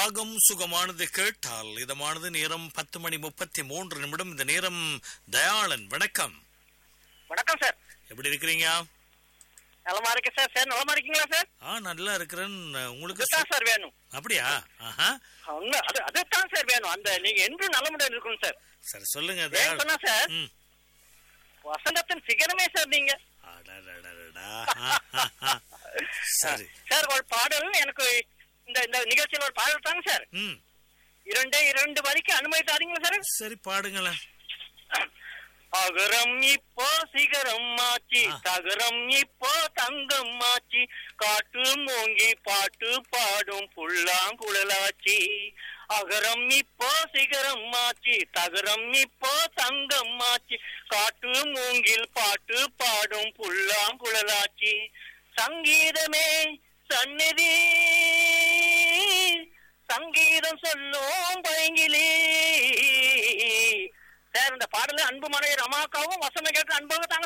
ராகம் சுகமானது கேட்டால் இதமானது நேரம் பத்து மணி முப்பத்தி மூன்று நிமிடம் இந்த நேரம் தயாளன் வணக்கம் வணக்கம் சார் எப்படி இருக்கிறீங்க நலமா இருக்கு சார் சார் நலமா இருக்கீங்களா சார் ஆ நல்லா இருக்கிறேன் உங்களுக்கு சு- இதுதான் சார் வேணும் அப்படியா ஆஹா உண்மை, அது அதுதான் சார் வேணும் அந்த நீங்க என்று நலமுடன் இருக்கணும் சார் சரி சொல்லுங்க ஏன் தயாள் சொன்னா சார் ம். வசந்தத்தின் சிகரமே சார் நீங்க அடடடடடா. ஆ, ஆ, ஆ. சரி சார் ஒரு பாடல் எனக்கு இந்த இந்த நிகழ்ச்சியில் ஒரு பாடல் தாங்க சார் ம் இரண்டே இரண்டு வரைக்கும் அனுமதி தாரீங்களா சார் சரி பாடுங்களேன் அகரம் இப்போ சிகரம் மாச்சி ஆ. தகரம் இப்போ தங்கம் மாச்சி காட்டு மூங்கி பாட்டு பாடும் புல்லாங்குழலாச்சி அகரம் இப்போ சிகரம் மாச்சி தகரம் இப்போ தங்கம் மாச்சி காட்டு மூங்கில் பாட்டு பாடும் புல்லாங்குழலாச்சி சங்கீதமே சந்நிதி சங்கீதம் சொல்லும் பைங்கிலி சார் இந்த பாடல அன்பு மனைவி ரமாக்காவும் வசனம் கேட்டு அன்புக்கு